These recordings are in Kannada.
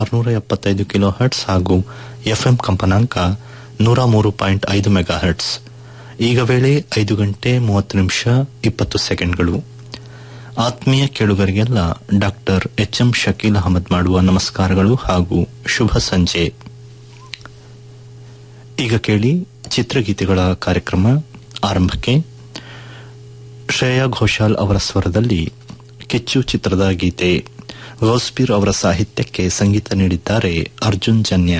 ಆರುನೂರ ಎಪ್ಪತ್ತೈದು ಕಿಲೋ ಹರ್ಟ್ಸ್ ಹಾಗೂ ಎಫ್ಎಂ ಕಂಪನಾಂಕ ನೂರ ಮೂರು ಪಾಯಿಂಟ್ ಐದು ಮೆಗಾ ಹರ್ಟ್ಸ್ ಈಗ ವೇಳೆ ಐದು ಗಂಟೆ ಮೂವತ್ತು ನಿಮಿಷ ಇಪ್ಪತ್ತು ಸೆಕೆಂಡ್ಗಳು ಆತ್ಮೀಯ ಕೇಳುಗರಿಗೆಲ್ಲ doctor H M Shakeel Ahmad ಮಾಡುವ ನಮಸ್ಕಾರಗಳು ಹಾಗೂ ಶುಭ ಸಂಜೆ ಈಗ ಕೇಳಿ ಚಿತ್ರಗೀತೆಗಳ ಕಾರ್ಯಕ್ರಮ ಆರಂಭಕ್ಕೆ ಶ್ರೇಯಾ ಘೋಷಾಲ್ ಅವರ ಸ್ವರದಲ್ಲಿ ಕಿಚ್ಚು ಚಿತ್ರದ ಗೀತೆ ಗೌಸ್ಪೀರ್ ಅವರ ಸಾಹಿತ್ಯಕ್ಕೆ ಸಂಗೀತ ನೀಡಿದ್ದಾರೆ ಅರ್ಜುನ್ ಜನ್ಯ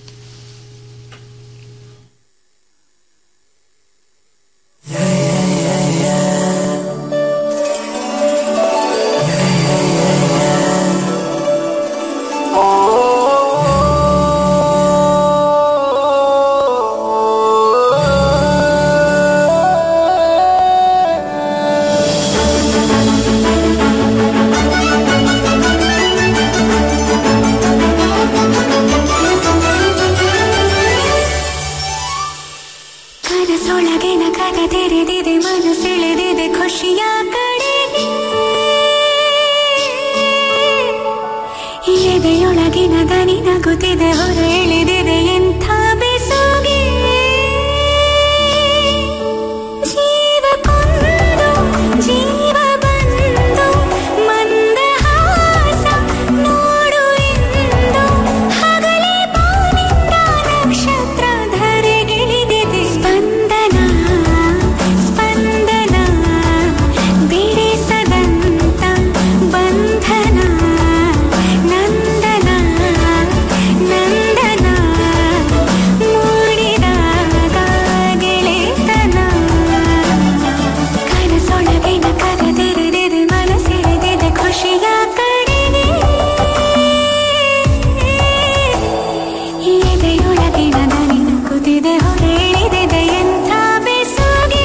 ಕನಸೊಳಗಿನ ಕದ ತೆರೆದಿದೆ ಮನಸ್ಸೆಳೆದಿದೆ ಖುಷಿಯ ಕಡೆಗೆ ಎದೆಯೊಳಗಿನ ದನಿ ನಗುತ್ತಿದೆ ಹೊರ ಎಳೆದಿದೆ ಎಂಥ ಬೆಸುಗೆ ಜೀವ ಕೊಂದು ಜೀವ ಬಂದು ಮಂದಹಾಸ ನೋಡು ಎಂದು ಹಗಲೇ ಬಾನಿಂದ ನಕ್ಷತ್ರ ಧರೆಗಿಳಿದಿದೆ ಸ್ಪಂದನ ಸ್ಪಂದನ ಬಿಡಿಸದಂತ ಬಂಧನ ನಂದನ ನಂದನ ಮೂಡಿದಾಗ ಗೆಳೆತನ ಕನಸೊಳಗಿನ ಕದ ತೆರೆದಿದೆ ಮನಸ್ಸೆಳೆದಿದೆ ಖುಷಿಯ ಕಡೆಗೆ ಎದೆಯೊಳಗಿನ ದನಿ ನಗುತ್ತಿದೆ ಹೊರೆಳಿದಿದೆ ಎಂಥ ಬೆಸುಗೆ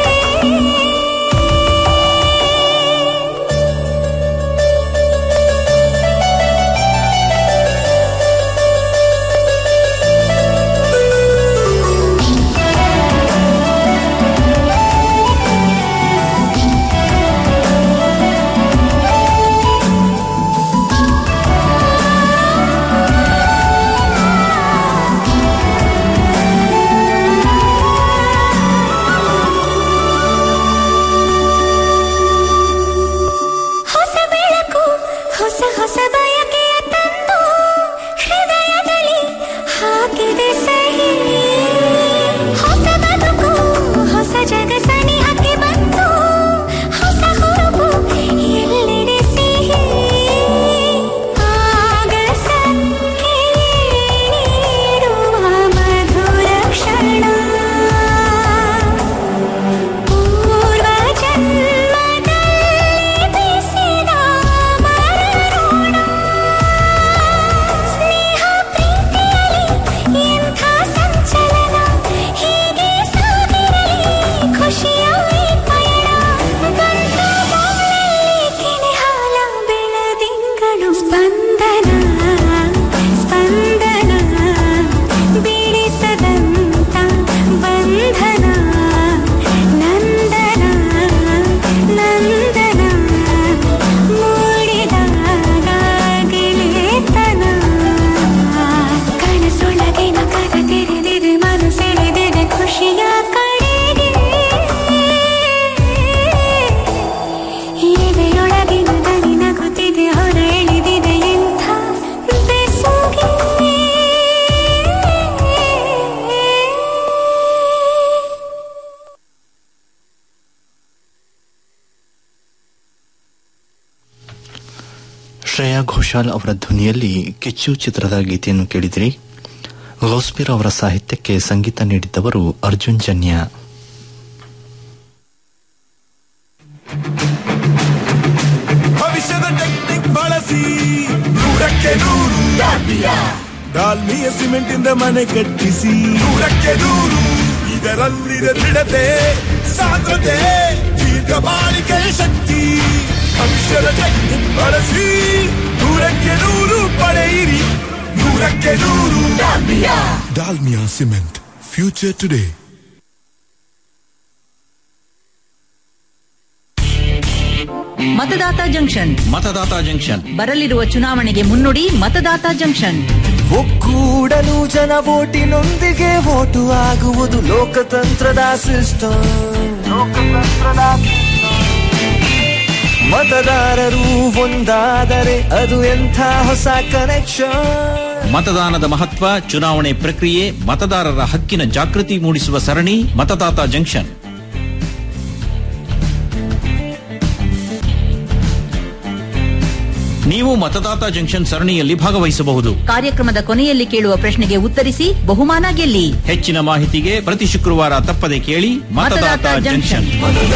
ಹೊಸ ಬೆಳಕು ಹೊಸ ಹೊಸ ಬಯಕೆಯ ತಂದು ಹೃದಯದಲ್ಲಿ ಹಾಕಿದೆ ಸಹಿ ಹೊಸ ಬದುಕು ಹೊಸ ಜಗ ಸನಿಹಕ್ಕೆ ಬಂತು ಹೊಸ ಹುರುಪು ಎಲ್ಲೆಡೆ ಸಿಹಿ ಆಗಸಕ್ಕೆ ನೀಡುವ ಮಧುರ ಕ್ಷಣ ಪೂರ್ವ ಜನ್ಮದಲ್ಲಿ ಬಿಸಿದ ಮರಋಣ ಸ್ನೇಹ ಪ್ರೀತಿಯಲ್ಲಿ ಎಂಥ ಸಂಚಲನ ಹೀಗೆ ಸಾಗಿರಲಿ ಖುಷಿಯ ಈ ಪಯಣ ಗಂಧ ಮೌನಲ್ಲಿ ಕೆನೆ ಹಾಲ ಬೆಳದಿಂಗಳು ಸ್ಪಂದನ ಸ್ಪಂದನ ಬಿಡಿಸದಂತ ಬಂಧನ ನಂದನ ನಂದನ ಮೂಡಿದಾಗ ಗೆಳೆತನ ಕನಸೊಳಗಿನ ಕದ ತೆರೆದಿದೆ ಮನಸ್ಸೆಳೆದಿದೆ ಖುಷಿಯ ಕಡೆಗೆ ಎದೆಯೊಳಗಿನ ದನಿ ನಗುತ್ತಿದೆ ಹೊರ ಎಳೆದಿದೆ ಎಂಥ ಬೆಸುಗೆ ಶ್ರೇಯಾ ಘೋಷಾಲ್ ಅವರ ಧ್ವನಿಯಲ್ಲಿ ಕಿಚ್ಚು ಚಿತ್ರದ ಗೀತೆಯನ್ನು ಕೇಳಿದಿರಿ ಗೌಸ್ಪೀರ್ ಅವರ ಸಾಹಿತ್ಯಕ್ಕೆ ಸಂಗೀತ ನೀಡಿದ್ದವರು ಅರ್ಜುನ್ ಜನ್ಯ ಭವಿಷ್ಯದ ಟೆಕ್ನಿಕ್ ಬಳಸಿ ನೂರಕ್ಕೆ ನೂರು ಡಾಲ್ಮಿಯ ಸಿಮೆಂಟ್ ಇಂದ ಮನೆ ಕಟ್ಟಿಸಿ ನೂರಕ್ಕೆ ನೂರು ಇದರಲ್ಲಿದೆ ದೃಢತೆ ಸಾಂದ್ರತೆ ದೀರ್ಘ ಬಾಳಿಕೆಯ ಶಕ್ತಿ ಭವಿಷ್ಯದ ಟೆಕ್ನಿಕ್ ಬಳಸಿ ನೂರಕ್ಕೆ ನೂರು ಪಡೆಯಿರಿ ನೂರಕ್ಕೆ ನೂರು ಡಾಲ್ಮಿಯಾ ಸಿಮೆಂಟ್ ಫ್ಯೂಚರ್ ಟುಡೇ ಮತದಾತ ಜಂಕ್ಷನ್ ಮತದಾತ ಜಂಕ್ಷನ್ ಬರಲಿರುವ ಚುನಾವಣೆಗೆ ಮುನ್ನುಡಿ ಮತದಾತ ಜಂಕ್ಷನ್ ಒಕ್ಕೂಡಲು ಜನ ಓಟಿನೊಂದಿಗೆ ಓಟು ಆಗುವುದು ಲೋಕತಂತ್ರದ ಸಿಸ್ಟಮ್ ಮತದಾರರು ಒಂದಾದರೆ ಅದು ಎಂಥ ಹೊಸ ಕನೆಕ್ಷನ್ ಮತದಾನದ ಮಹತ್ವ ಚುನಾವಣೆ ಪ್ರಕ್ರಿಯೆ ಮತದಾರರ ಹಕ್ಕಿನ ಜಾಗೃತಿ ಮೂಡಿಸುವ ಸರಣಿ ಮತದಾತ ಜಂಕ್ಷನ್ ನೀವು ಮತದಾತ ಜಂಕ್ಷನ್ ಸರಣಿಯಲ್ಲಿ ಭಾಗವಹಿಸಬಹುದು ಕಾರ್ಯಕ್ರಮದ ಕೊನೆಯಲ್ಲಿ ಕೇಳುವ ಪ್ರಶ್ನೆಗೆ ಉತ್ತರಿಸಿ ಬಹುಮಾನ ಗೆಲ್ಲಿ ಹೆಚ್ಚಿನ ಮಾಹಿತಿಗೆ ಪ್ರತಿ ಶುಕ್ರವಾರ ತಪ್ಪದೆ ಕೇಳಿ ಮತದಾತ ಮತದಾತ ಜಂಕ್ಷನ್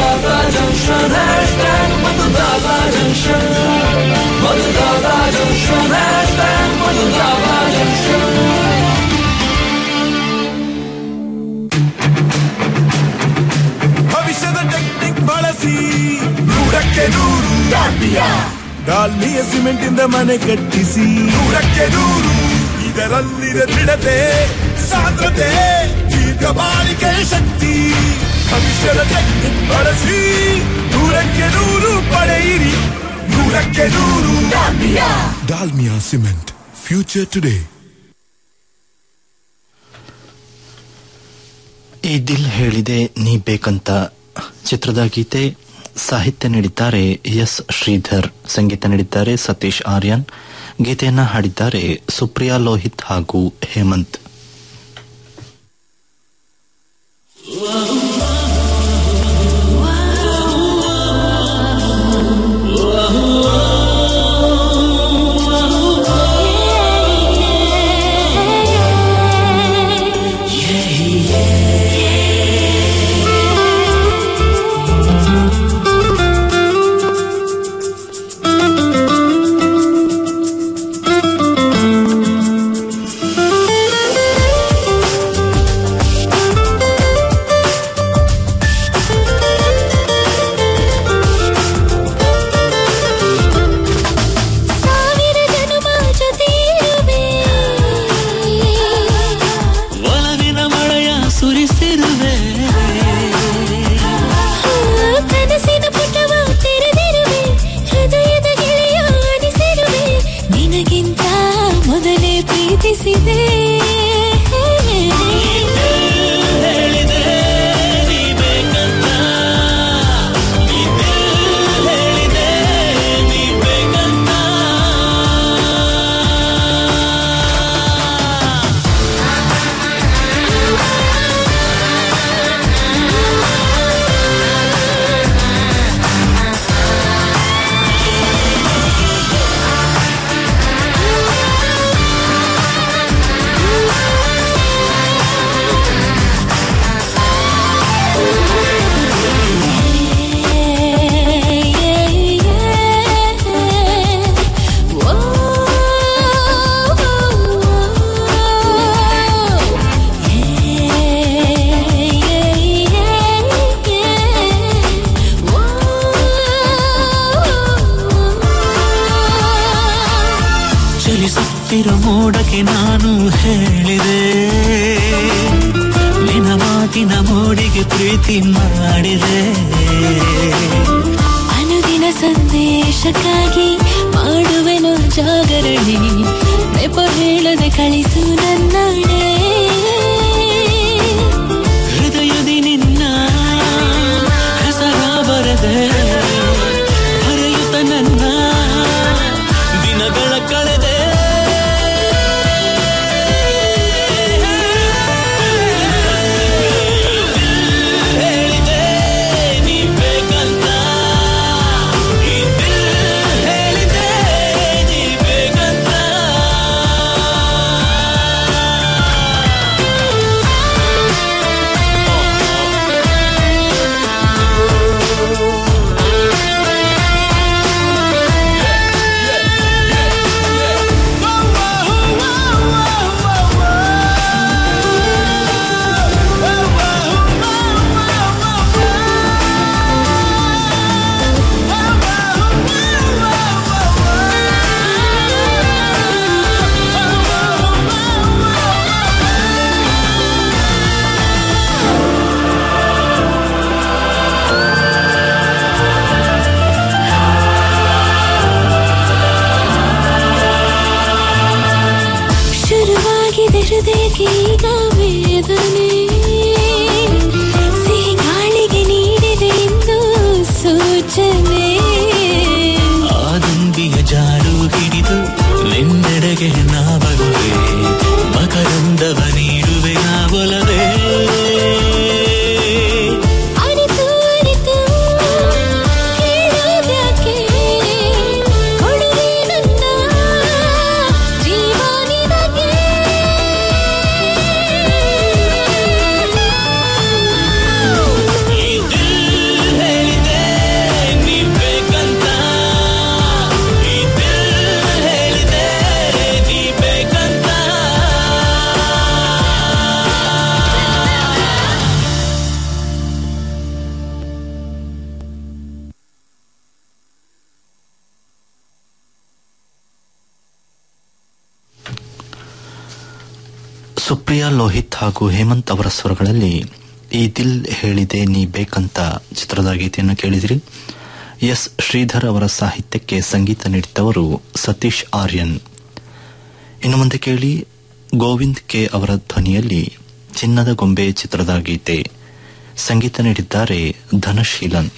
ಭವಿಷ್ಯದ ಟೆಕ್ನಿಕ್ ಬಳಸಿ ನೂರಕ್ಕೆ ನೂರು ಡಾಲ್ಮಿಯ ಸಿಮೆಂಟ್ ಇಂದ ಮನೆ ಕಟ್ಟಿಸಿ ನೂರಕ್ಕೆ ನೂರು ಇದರಲ್ಲಿದೆ ದೃಢತೆ ಸಾಂದ್ರತೆ ದೀರ್ಘ ಬಾಳಿಕೆ ಶಕ್ತಿ ಭವಿಷ್ಯದ ಟೆಕ್ನಿಕ್ ಬಳಸಿ ನೂರಕ್ಕೆ ನೂರು ಪಡೆಯಿರಿ ನೂರಕ್ಕೆ ನೂರು ಡಾಲ್ಮಿಯಾ ಸಿಮೆಂಟ್ ಫ್ಯೂಚರ್ ಟುಡೇ ಈ ದಿಲ್ ಹೇಳಿದೆ ನೀ ಬೇಕಂತ ಚಿತ್ರದ ಗೀತೆ ಸಾಹಿತ್ಯ ನೀಡಿದ್ದಾರೆ ಎಸ್ ಶ್ರೀಧರ್ ಸಂಗೀತ ನೀಡಿದ್ದಾರೆ ಸತೀಶ್ ಆರ್ಯನ್ ಗೀತೆಯನ್ನ ಹಾಡಿದ್ದಾರೆ ಸುಪ್ರಿಯಾ ಲೋಹಿತ್ ಹಾಗೂ ಹೇಮಂತ್ ಸಾವಿರ ಜನುಮ ಜೊತೆ ಇರುವೆ ಒಲವಿನ ಮಳೆಯ ಸುರಿಸಿರುವೆ ಕನಸಿನ ಪುಟವ ತೆರೆದಿರುವೆ ಹೃದಯದ ಗೆಳೆಯ ಅನಿಸಿರುವೆ ನಿನಗಿಂತ ಮೊದಲೇ ಪ್ರೀತಿಸಿದೆ ಹೇಳಿದೆ ನೀ ಬೇಕಂತ ಇದೇ ಹೇಳಿದೆ ನೀ ಬೇಕಂತ ಚಲಿಸುತ್ತಿರೋ ಮೋಡಕ್ಕೆ ನಾನು ಹೇಳಿದೆ ನಿನ್ನ ಮಾತಿನ ಮೋಡಿಗೆ ಪ್ರೀತಿ ಮಾಡಿದೆ ಅನುದಿನ ಸಂದೇಶಕ್ಕಾಗಿ ಮಾಡುವೆನು ಜಾಗರಣೆ ನೆಪ ಹೇಳದೆ ಕಳಿಸು ನನ್ನಡೆ ಹೃದಯದಿ ನಿನ್ನ ಹೆಸರ ಬರದೆ ಹರಿಯುತ್ತ ನನ್ನ ದಿನಗಳ ಕಳೆದೆ ಹೇಳಿದೆ ನೀ ಬೇಕಂತ ಈ ದಿಲ್ ಹೇಳಿದೆ ನೀ ಬೇಕಂತ ಹೃದಯಕ್ಕೆ ಈಗ ವೇದನೆ ಸಿಹಿ ಗಾಳಿಗೆ ನೀಡಿದೆ ಇಂದು ಸೂಚನೆ ಆದುಂಬಿಯ ಜಾರು ಹಿಡಿದು ನಿನ್ನೆಡೆಗೆ ನಾ ಬರುವೆ ಮಕರಂದವ ನೀಡುವೆ ನಾ ಒಲವೇ ಅರಿತು ಅರಿತು ಕೇಳೋದ್ಯಾಕೆ ಕೊಡುವೆ ನನ್ನ ಜೀವ ನಿನಗೆ ಈ ದಿಲ್ ಹೇಳಿದೆ ನೀ ಬೇಕಂತ ಈ ದಿಲ್ ಹೇಳಿದೆ ನೀ ಬೇಕಂತ ಸುಪ್ರಿಯಾ ಲೋಹಿತ್ ಹಾಗೂ ಹೇಮಂತ್ ಅವರ ಸ್ವರಗಳಲ್ಲಿ ಈ ದಿಲ್ ಹೇಳಿದೆ ನೀ ಬೇಕಂತ ಚಿತ್ರದ ಗೀತೆಯನ್ನು ಕೇಳಿದಿರಿ ಎಸ್ ಶ್ರೀಧರ್ ಅವರ ಸಾಹಿತ್ಯಕ್ಕೆ ಸಂಗೀತ ನೀಡಿದ್ದವರು ಸತೀಶ್ ಆರ್ಯನ್ ಇನ್ನು ಮುಂದೆ ಕೇಳಿ ಗೋವಿಂದ್ ಕೆ ಅವರ ಧ್ವನಿಯಲ್ಲಿ ಚಿನ್ನದ ಗೊಂಬೆ ಚಿತ್ರದ ಗೀತೆ ಸಂಗೀತ ನೀಡಿದ್ದಾರೆ ಧನಶೀಲನ್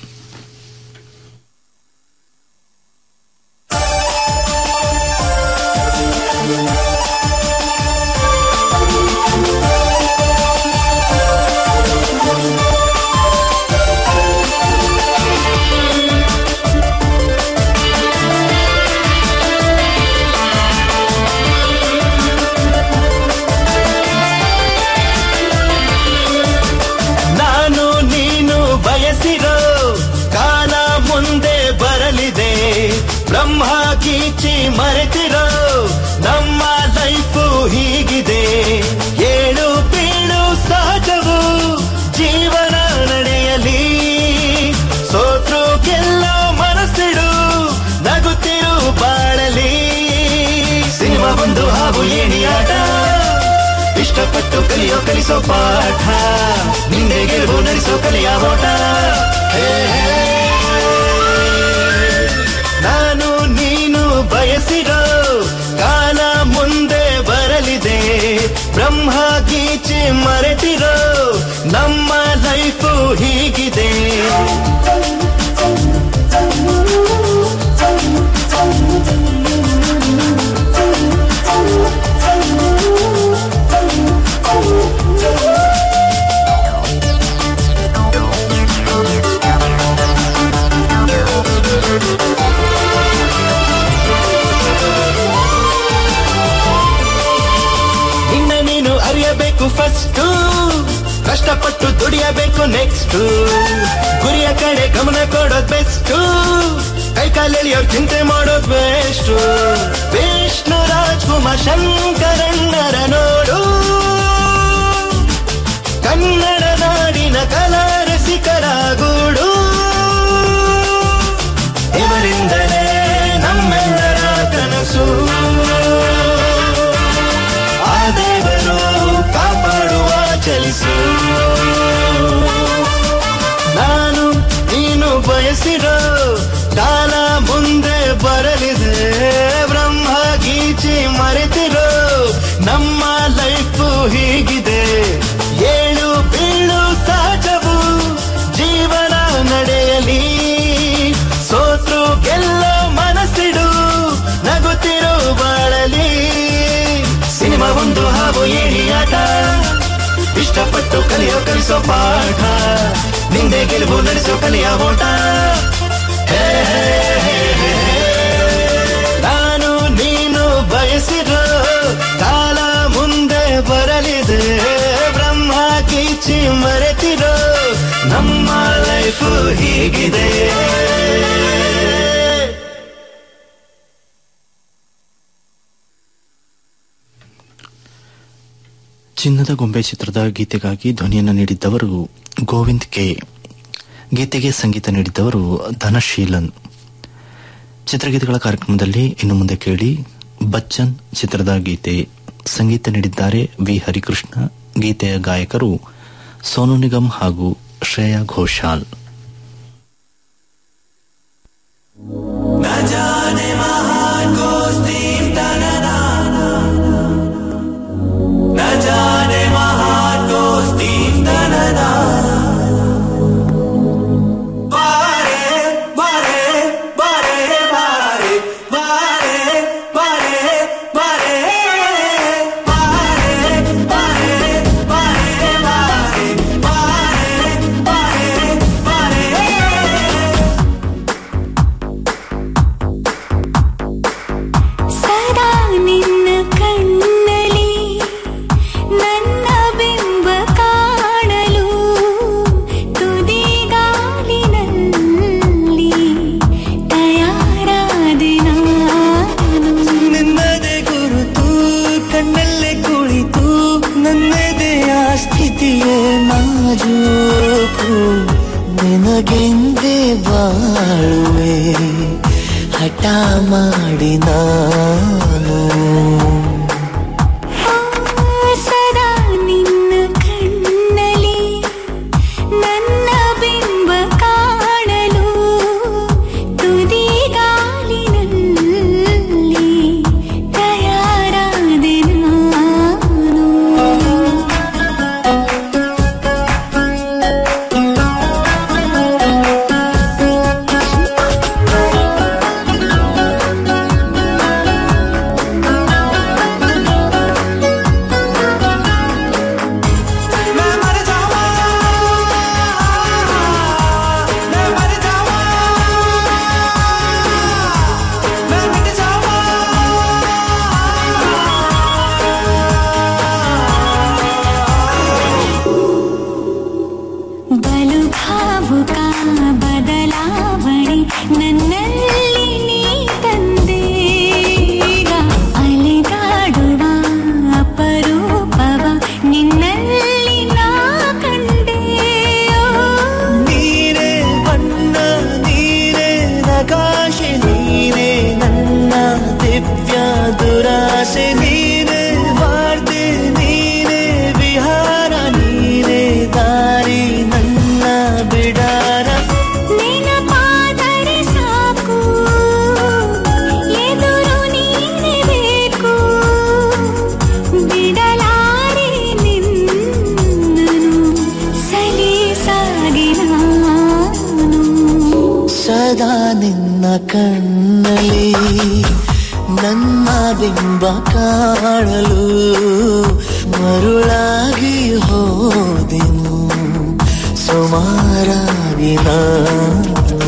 ನಾನು ನೀನು ಬಯಸಿರೋ ಕಾಲ ಮುಂದೆ ಬರಲಿದೆ ಬ್ರಹ್ಮ ಕೀಚಿ ಮರೆತಿರೋ ನಮ್ಮ ಲೈಫು ಹೀಗಿದೆ ಏಳು ಬೀಳು ಸಹಜವು ಜೀವನ ನಡೆಯಲಿ ಸೋತ್ರು ಗೆಲ್ಲೋ ಮನಸ್ಸಿಡು ನಗುತ್ತಿರು ಬಾಳಲಿ ಸಿನಿಮಾ ಒಂದು ಹಾವು ಏಣಿಯಾಟ ಇಷ್ಟಪಟ್ಟು ಕಲಿಯೋ ಕಲಿಸೋ ಪಾಠ ನಿಂದೆ ಗೆಲುವು ನಡೆಸೋ ಕಲಿಯ ಓಟ ಹೇ, ಹೇ. ನಾನು ನೀನು ಬಯಸಿರೋ ಕಾಲ ಮುಂದೆ ಬರಲಿದೆ ಬ್ರಹ್ಮ ಗೀಚಿ ಮರೆತಿರೋ ನಮ್ಮ ಲೈಫು ಹೀಗಿದೆ ನಿನ್ನ ನೀನು ಅರಿಯಬೇಕು ಫಸ್ಟ್ ಕಷ್ಟಪಟ್ಟು ದುಡಿಯಬೇಕು ನೆಕ್ಸ್ಟ್ ಗುರಿಯ ಕಡೆ ಗಮನ ಕೊಡೋದ್ ಬೆಸ್ಟ್ ಕೈ ಕಾಲೆಳೆಯೋ ಚಿಂತೆ ಮಾಡೋದ್ ಬೆಸ್ಟ್ ವಿಷ್ಣು ರಾಜ್ಕುಮಾರ್ ಶಂಕರಣ್ಣರ ನೋಡು ಕನ್ನಡ ನಾಡಿನ ಕಲಾ ರಸಿಕರ ಗೂಡು ಇವರಿಂದಲೇ ನಮ್ಮೆಲ್ಲರ ಕನಸು ಆ ದೇವರು ಕಾಪಾಡುವ ಚಲಿಸು ನಾನು ನೀನು ಬಯಸಿರೋ ಕಾಲ ಮುಂದೆ ಬರಲಿದೆ ಬ್ರಹ್ಮ ಗೀಚಿ ಮರೆತಿರೋ ನಮ್ಮ ಲೈಫು ಹೀಗಿದೆ ಏಳು ಬೀಳು ಸಹಜವು ಜೀವನ ನಡೆಯಲಿ ಸೋತ್ರು ಗೆಲ್ಲೋ ಮನಸ್ಸಿಡು ನಗುತ್ತಿರು ಬಾಳಲಿ ಸಿನಿಮಾ ಒಂದು ಹಾವು ಏಣಿಯಾಟ ಇಷ್ಟಪಟ್ಟು ಕಲಿಯೋ ಕಲಿಸೋ ಪಾಠ ನಿಂದೆ ಗೆಲುವು ನಡೆಸೋ ಕಲಿಯ ಓಟ ಹೇ, ಹೇ, ಹೇ, ಹೇ. ನಾನು ನೀನು ಬಯಸಿರೋ ಕಾಲ ಮುಂದೆ ಬರಲಿದೆ ಬ್ರಹ್ಮ ಕೀಚಿ ಮರೆತಿರೋ ನಮ್ಮ ಲೈಫು ಹೀಗಿದೆ ಚಿನ್ನದ ಗೊಂಬೆ ಚಿತ್ರದ ಗೀತೆಗಾಗಿ ಧ್ವನಿಯನ್ನು ನೀಡಿದ್ದವರು ಗೋವಿಂದ್ ಕೆ ಗೀತೆಗೆ ಸಂಗೀತ ನೀಡಿದ್ದವರು ಧನಶೀಲನ್ ಚಿತ್ರಗೀತೆಗಳ ಕಾರ್ಯಕ್ರಮದಲ್ಲಿ ಇನ್ನು ಮುಂದೆ ಕೇಳಿ ಬಚ್ಚನ್ ಚಿತ್ರದ ಗೀತೆ ಸಂಗೀತ ನೀಡಿದ್ದಾರೆ ವಿ ಹರಿಕೃಷ್ಣ ಗೀತೆಯ ಗಾಯಕರು ಸೋನು ನಿಗಮ್ ಹಾಗೂ ಶ್ರೇಯಾ ಘೋಷಾಲ್ न ಹಠ ಮಾಡಿ ನಾನು ಸದಾ ನಿನ್ನ ಕಣ್ಣಲಿ ನನ್ನ ಬಿಂಬ ಕಾಣಲು ತುದಿಗಾಲಿನಲ್ಲಿ ತಯಾರಾದೆ ನಾನು मैं मर जावा मैं मर जावा मैं मिट जावा ಬಲು ಭಾವುಕ ಬದಲಾವಣೆ ನನ್ನಲ್ಲಿ ನೀ ತಂದೆ ಈಗ ಅಲೆದಾಡುವ ಅಪರೂಪವ ನಿನ್ನಲ್ಲಿ ನಾ ಕಂಡೆ ನೀನೇ ಬಣ್ಣ ನೀನೇ ನಕಾಶೆ ನೀನೇ ನನ್ನ ದಿವ್ಯ ದುರಾಸೆ ನೀನೇ ವಾರ್ತೆ ನೀನೇ ವಿಹಾರ ನೀನೇ ದಾರಿ ನನ್ನ ಬಿಡಾರ ನೆನಪಾದರೆ ಸಾಕು ಎದುರು ನೀನೆ ಬೇಕು ಬಿಡಲಾರೆ ನಿನ್ನನು ಸಲೀಸಾಗಿ ನಾನು ಸದಾ ನಿನ್ನ ಕಣ್ಣಲ್ಲಿ ನನ್ನ ಬಿಂಬ ಕಾಣಲು ಮರುಳಾಗಿ ಹೋದೆನು ಸುಮಾರಾಗಿ ನಾನು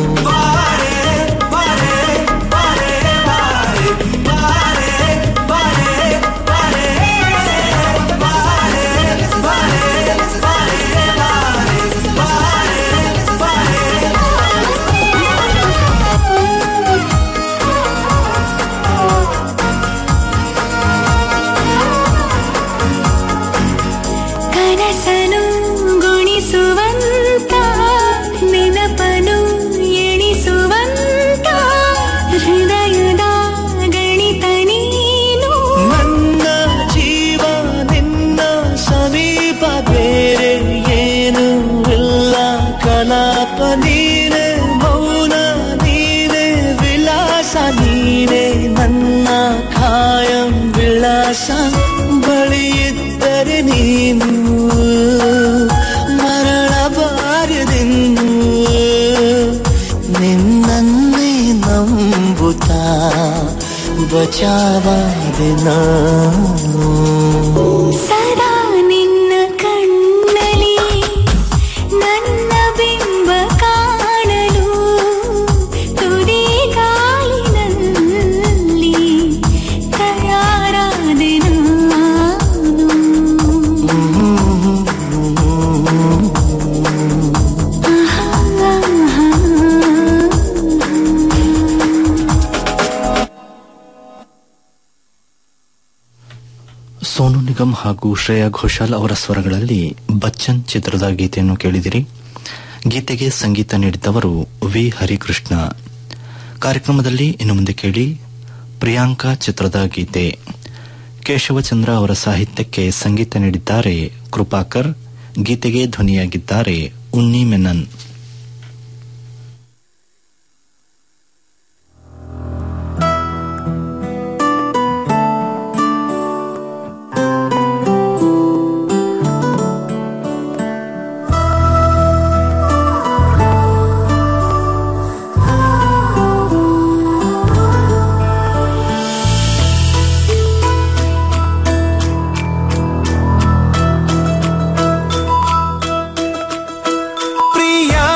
ಕನಸನು ಗುಣಿಸುವಂತ ನೆನಪನು ಎಣಿಸುವಂತ ಹೃದಯದ ಗಣಿತ ನೀನು ನನ್ನ ಜೀವ ನಿನ್ನ ಸಮೀಪ ಬೇರೆ ಏನು ಇಲ್ಲ ಕಲಾಪ ನೀನೆ ಮೌನ ನೀನೆ ವಿಲಾಸ ನೀನೆ ನನ್ನ ಖಾಯಂ ವಿಳಾಸ ಬಳಿಯಿದ್ದರೆ ನೀನು ಮರಳಬಾರದೆಂದು ನಿನ್ನನ್ನೇ ನಂಬುತ್ತಾ ಬಚಾವಾದೆ ನಾನು ಸದಾ ನಿನ್ನ ಕಣ್ಣಲಿ ನನ್ನ ಬಿಂಬ ಕಾಣಲು ತುದಿಗಾಲಿನಲ್ಲಿ ತಯಾರಾದೆ ನಾನು ಸೋನು ನಿಗಮ್ ಹಾಗೂ ಶ್ರೇಯಾ ಘೋಷಾಲ್ ಅವರ ಸ್ವರಗಳಲ್ಲಿ ಬಚ್ಚನ್ ಚಿತ್ರದ ಗೀತೆಯನ್ನು ಕೇಳಿದಿರಿ ಗೀತೆಗೆ ಸಂಗೀತ ನೀಡಿದವರು ವಿ ಹರಿಕೃಷ್ಣ ಕಾರ್ಯಕ್ರಮದಲ್ಲಿ ಇನ್ನು ಮುಂದೆ ಕೇಳಿ ಪ್ರಿಯಾಂಕಾ ಚಿತ್ರದ ಗೀತೆ ಕೇಶವಚಂದ್ರ ಅವರ ಸಾಹಿತ್ಯಕ್ಕೆ ಸಂಗೀತ ನೀಡಿದ್ದಾರೆ ಕೃಪಾಕರ್ ಗೀತೆಗೆ ಧ್ವನಿಯಾಗಿದ್ದಾರೆ ಉನ್ನಿ ಮೆನನ್ ಪ್ರಿಯಾ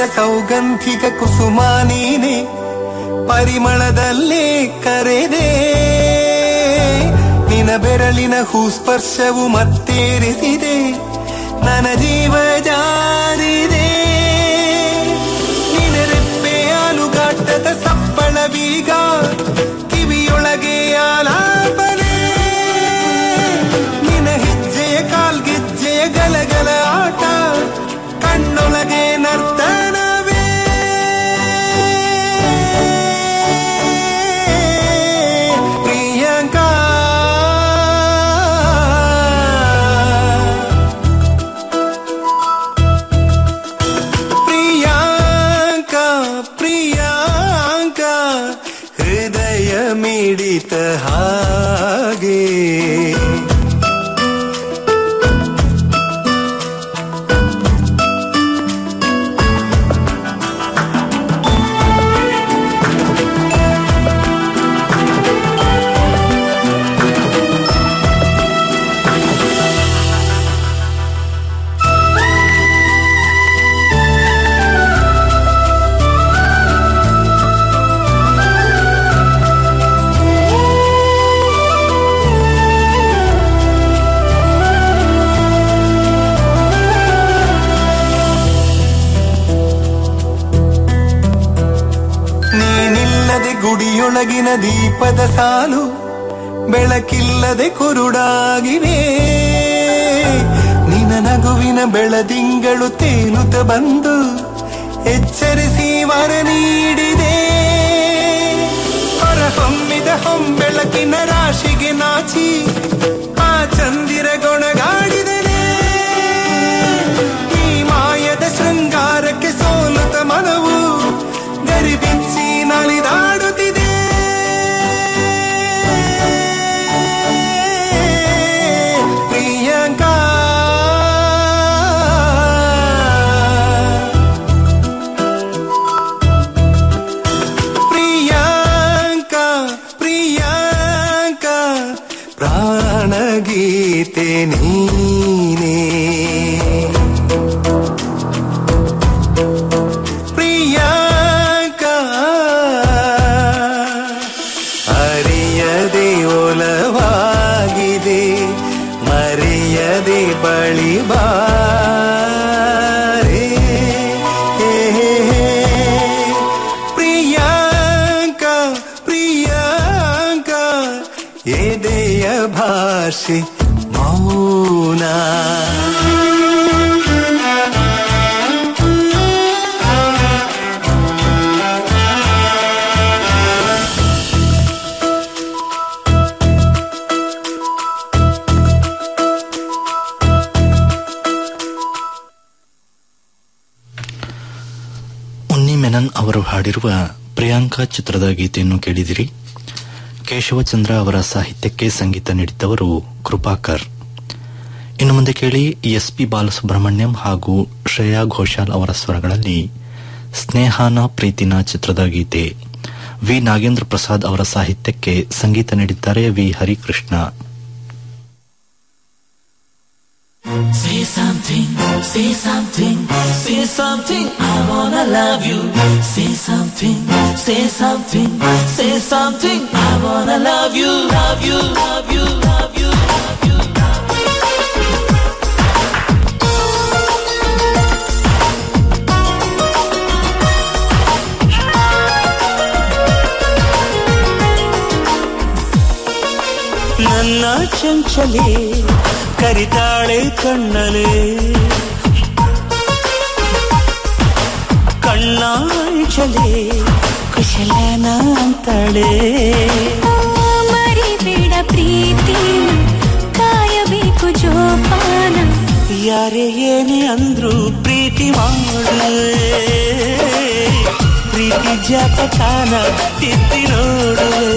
ಸೌಗಂಧಿಕ ಕುಸುಮ ನೀನೆ ಪರಿಮಳದಲ್ಲೇ ಕರೆದೆ ನಿನ ಬೆರಳಿನ ಹೂಸ್ಪರ್ಶವು ಮತ್ತೇರಿಸಿದೆ ನನ್ನ ಜೀವ ಜಾರಿದೆ ನಿನ ರೆಪ್ಪೆ ಅಲುಗಾಟದ ಸಪ್ಪಳ ಬೀಗ ಕಿವಿಯೊಳಗೆ ಆಲಾಪನೆ ನಿನ ಹೆಜ್ಜೆಯ ಕಾಲ್ಗೆಜ್ಜೆಯ ಗಲಗಲ ಆಟ ಕಣ್ಣೊಳಗೆ ನರ್ತನವೇ ಪ್ರಿಯಾಂಕಾ ಪ್ರಿಯಾಂಕಾ ಪ್ರಿಯಾಂಕಾ ಹೃದಯ ಮಿಡಿತ ಹಾಗೆ ನೀನಿಲ್ಲದೆ ಗುಡಿಯೊಳಗಿನ ದೀಪದ ಸಾಲು ಬೆಳಕಿಲ್ಲದೆ ಕುರುಡಾಗಿವೆ ನಿನ ನಗುವಿನ ಬೆಳದಿಂಗಳು ತೇಲುತ್ತ ಬಂದು ಎಚ್ಚರಿಸಿ ವರ ನೀಡಿದೆ ಹೊರಹೊಮ್ಮಿದ ಹೊಂಬೆಳಕಿನ ರಾಶಿಗೆ ನಾಚಿ ಆ ಚಂದಿರ ಗೊಣಗಾಡಿದನೆ ಈ ಮಾಯದ ಶೃಂಗಾರಕ್ಕೆ ಸೋಲುತ್ತ ಮನವು ಗರಿಬಿಚ್ಚಿ ನಲಿದಾಡುತ್ತಿದೆ ಪ್ರಿಯಾಂಕಾ ಪ್ರಿಯಾಂಕಾ ಪ್ರಿಯಾಂಕಾ ಪ್ರಾಣಗೀತೆ ನೀನೇ ಪ್ರಿಯಾಂಕಾ ಅರಿಯದೆ ಒಲವಾಗಿದೆ ಮರೆಯದೆ ಬಳಿ ಬಾರೆ ಹೇ, ಹೇ, ಹೇ. ಪ್ರಿಯಾಂಕಾ ಪ್ರಿಯಾಂಕಾ ಎದೆಯ ಭಾಷೆ ಮೌನ ಉನ್ನಿ ಮೆನನ್ ಅವರು ಹಾಡಿರುವ ಪ್ರಿಯಾಂಕಾ ಚಿತ್ರದ ಗೀತೆಯನ್ನು ಕೇಳಿದಿರಿ ಕೇಶವಚಂದ್ರ ಅವರ ಸಾಹಿತ್ಯಕ್ಕೆ ಸಂಗೀತ ನೀಡಿದ್ದವರು ಕೃಪಾಕರ್ ಇನ್ನು ಮುಂದೆ ಕೇಳಿ ಎಸ್ ಪಿ ಬಾಲಸುಬ್ರಹ್ಮಣ್ಯಂ ಹಾಗೂ ಶ್ರೇಯಾ ಘೋಷಾಲ್ ಅವರ ಸ್ವರಗಳಲ್ಲಿ ಸ್ನೇಹಾನ ಪ್ರೀತಿನ ಚಿತ್ರದ ಗೀತೆ ವಿ ನಾಗೇಂದ್ರ ಪ್ರಸಾದ್ ಅವರ ಸಾಹಿತ್ಯಕ್ಕೆ ಸಂಗೀತ ನೀಡಿದ್ದಾರೆ V Harikrishna Say something, say something, say something. I wanna love you. Say something, say something, say something. I wanna love you, love you, love you, love you, love you. ನನ್ನ ಚಂಚಲೆ ಕರಿತಾಳೆ ಕಣ್ಣಲೆ ಕಣ್ಣಾಂಚಲೆ ಕುಶಲನ ಅಂತಾಳೆ ಮರಿಬೇಡ ಪ್ರೀತಿನ ಕಾಯಬೇಕು ಜೋಪಾನ ಯಾರೇ ಏನೇ ಅಂದ್ರು ಪ್ರೀತಿ ಮಾಡುವೆ ಪ್ರೀತಿ ಜಾತಕಾನ ತಿದ್ದಿ ನೋಡುವೆ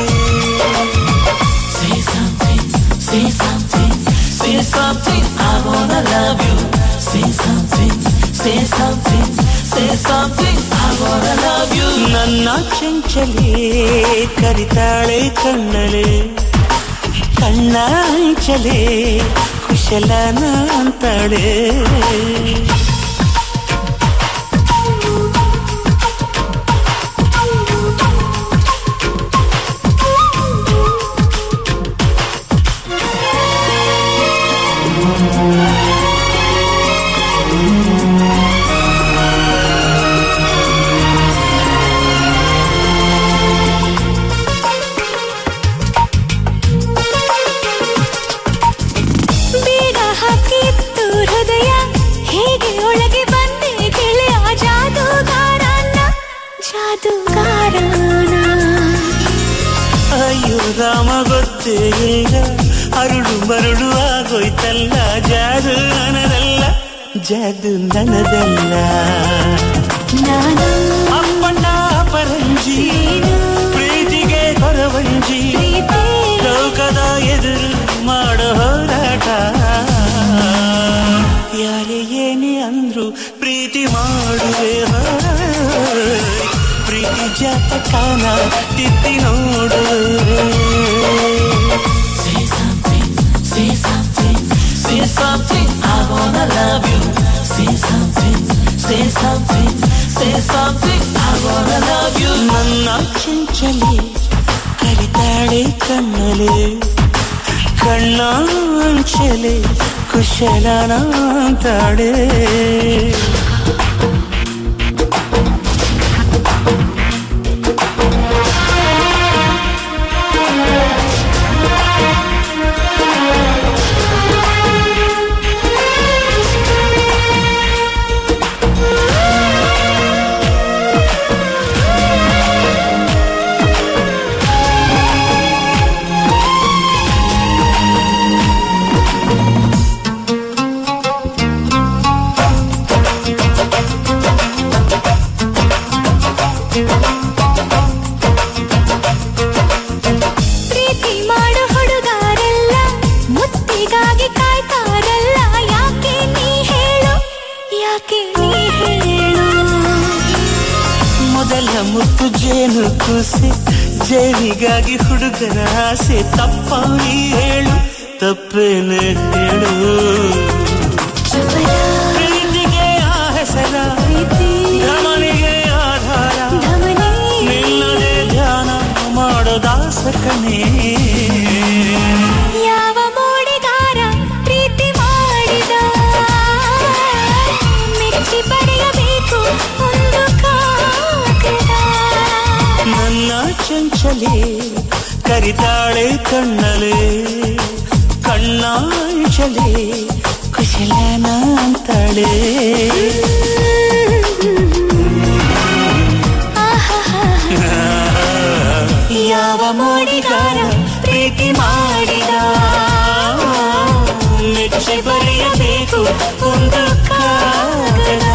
Say something, say something, say something. I wanna love you. Say something, say something, say something. I wanna love you. ನನ್ನ ಚಂಚಲೆ ಕರಿತಾಳೆ ಕಣ್ಣಲೆ ಕಣ್ಣಾಂಚಲೆ ಕುಶಲನ ಅಂತಾಳೆ ಬೇಗ ಹಾಕಿತ್ತು ಹೃದಯ ಹೇಗೆ ಒಳಗೆ ಬಂದೆ ಗೆಳೆಯ ಜಾದೂಗಾರನ ಜಾದೂಗಾರನ ಅಯ್ಯೋ ರಾಮ ಗೊತ್ತೇ ಇಲ್ಲ ಅರುಳು ಮರುಳು ಆಗೋಯ್ತಲ್ಲ ಜಾದು ನನದಲ್ಲ ಜಾದು ನನದಲ್ಲ ನಾನು ಅಪ್ಪಣ್ಣ ಪರಂಜಿ ನೀನು ಪ್ರೀತಿಗೆ ಕೊರವಂಜಿ ಪ್ರೀತಿ ಲೋಕದ ಎದುರು ಮಾಡೋ ಹೋರಾಟ ಯಾರೇ ಏನೇ ಅಂದ್ರು ಪ್ರೀತಿ ಮಾಡುವೆ ಹೋಯ್. ಪ್ರೀತಿ ಜಾತಕಾನ ತಿದ್ದಿ ನೋಡುವೆ Say something, say something, say something. I wanna love you. Say something, say something, say something. I wanna love you. ನನ್ನ ಚಂಚಲೆ ಕರಿತಾಳೆ ಕಣ್ಣಲೆ ಕಣ್ಣಾಂಚಲೆ ಕುಶಲನಾಂತಾಳೆ ಪ್ರೀತಿ ಮಾಡೋ ಹುಡುಗಾರೆಲ್ಲ ಮುತ್ತಿಗಾಗಿ ಕಾಯ್ತಾರಲ್ಲ ಯಾಕೆ ನೀ ಹೇಳು ಯಾಕೆ ನೀ ಹೇಳು ಮೊದಲ ಮುತ್ತು ಜೇನು ಕೂಸೆ ಜೇನಿಗಾಗಿ ಹುಡುಗರ ಆಸೆ ತಪ್ಪ ನೀ ಹೇಳು ತಪ್ಪೇನೆ ಹೇಳು ಚಪಲ ಪ್ರೀತಿಗೆ ಆ ಹೆಸರ ಪ್ರೀತಿ ರಮಣಿಗೆ ಆಧಾರ ಧಮನಿ ನಿಲ್ಲದೆ ಧ್ಯಾನ ಮಾಡೋ ದಾಸಕನೇ ಯಾವ ಮೋಡಿಗಾರ ಪ್ರೀತಿ ಮಾಡಿದ ಮೆಚ್ಚಿ ಪಡೆಯಬೇಕು ಒಂದು ಕಾಗದ ನನ್ನ ಚಂಚಲೆ ಕರಿತಾಳೆ ಕಣ್ಣಲೆ ಕಣ್ಣಾಂಚಲೆ ಕುಶಲನ ಅಂತಾಳೆ ಯಾವ ಮೋಡಿಗಾರ ಪ್ರೀತಿ ಮಾಡಿದ ಮೆಚ್ಚಿ ಬರೆಯಬೇಕು ಒಂದು ಕಾಗದ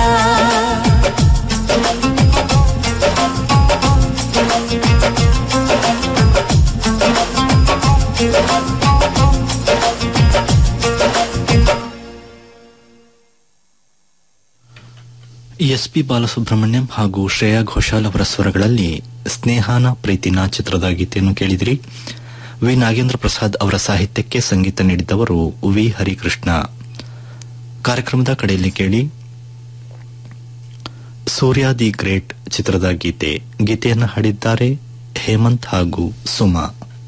ಎಸ್ ಪಿ ಬಾಲಸುಬ್ರಹ್ಮಣ್ಯಂ ಹಾಗೂ ಶ್ರೇಯಾ ಘೋಷಾಲ್ ಅವರ ಸ್ವರಗಳಲ್ಲಿ ಸ್ನೇಹಾನ ಪ್ರೀತಿನ ಚಿತ್ರದ ಗೀತೆಯನ್ನು ಕೇಳಿದಿರಿ ವಿ ನಾಗೇಂದ್ರ ಪ್ರಸಾದ್ ಅವರ ಸಾಹಿತ್ಯಕ್ಕೆ ಸಂಗೀತ ನೀಡಿದವರು ವಿ ಹರಿಕೃಷ್ಣ ಕಾರ್ಯಕ್ರಮದ ಕಡೆಯಲ್ಲಿ ಕೇಳಿ ಸೂರ್ಯ ದಿ ಗ್ರೇಟ್ ಚಿತ್ರದ ಗೀತೆ ಗೀತೆಯನ್ನು ಹಾಡಿದ್ದಾರೆ ಹೇಮಂತ್ ಹಾಗೂ ಸುಮಾ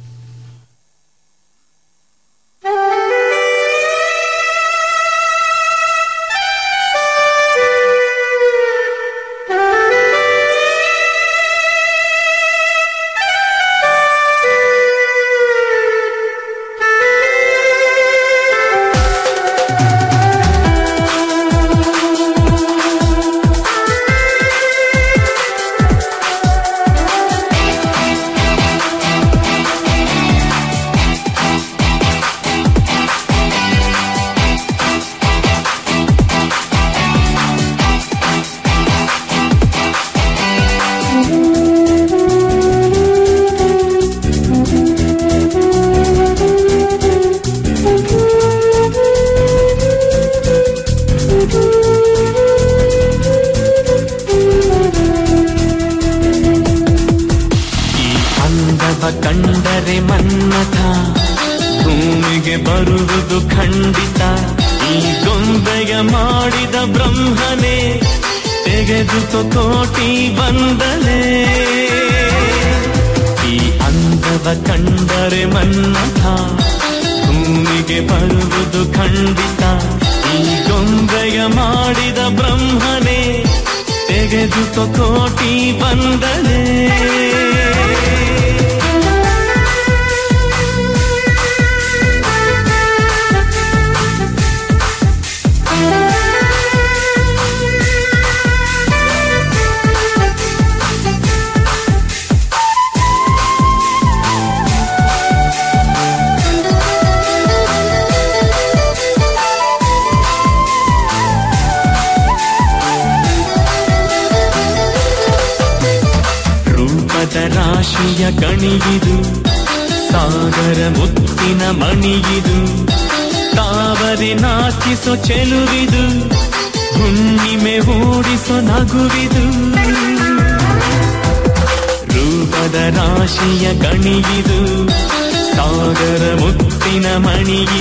ಈ ಅಂದವ ಕಂಡರೆ ಮನ್ನಥ ಭೂಮಿಗೆ ಬರುವುದು ಖಂಡಿತ ಈ ಗೊಂಬೆಗೆ ಮಾಡಿದ ಬ್ರಹ್ಮನೇ ತೆಗೆದುಕೋ ಕೋಟಿ ಬಂದನೆ ಈ ಅಂದವ ಕಂಡರೆ ಮನ್ನಥ ಭೂಮಿಗೆ ಬರುವುದು ಖಂಡಿತ ಖಂಡಿತ ಈ ಗೊಂಬೆಯ ಮಾಡಿದ ಬ್ರಹ್ಮನೇ ತೆಗೆದುಕೋ ಕೋಟಿ ಬಂದನೆ ರೂಪದ ರಾಶಿಯ ಕಣಿಗಿದು ಸಾಗರ ಮುತ್ತಿನ ಮಣಿಗಿದು ತಾವರೆ ನಾಚಿಸೋ ಚೆಲುವಿದು ಹುಣ್ಣಿಮೆ ಹೂಡಿಸೋ ನಗುವಿದು ರೂಪದ ರಾಶಿಯ ಕಣಿಗಿದು ಸಾಗರ ಮುತ್ತಿನ ಮಣಿಗಿದು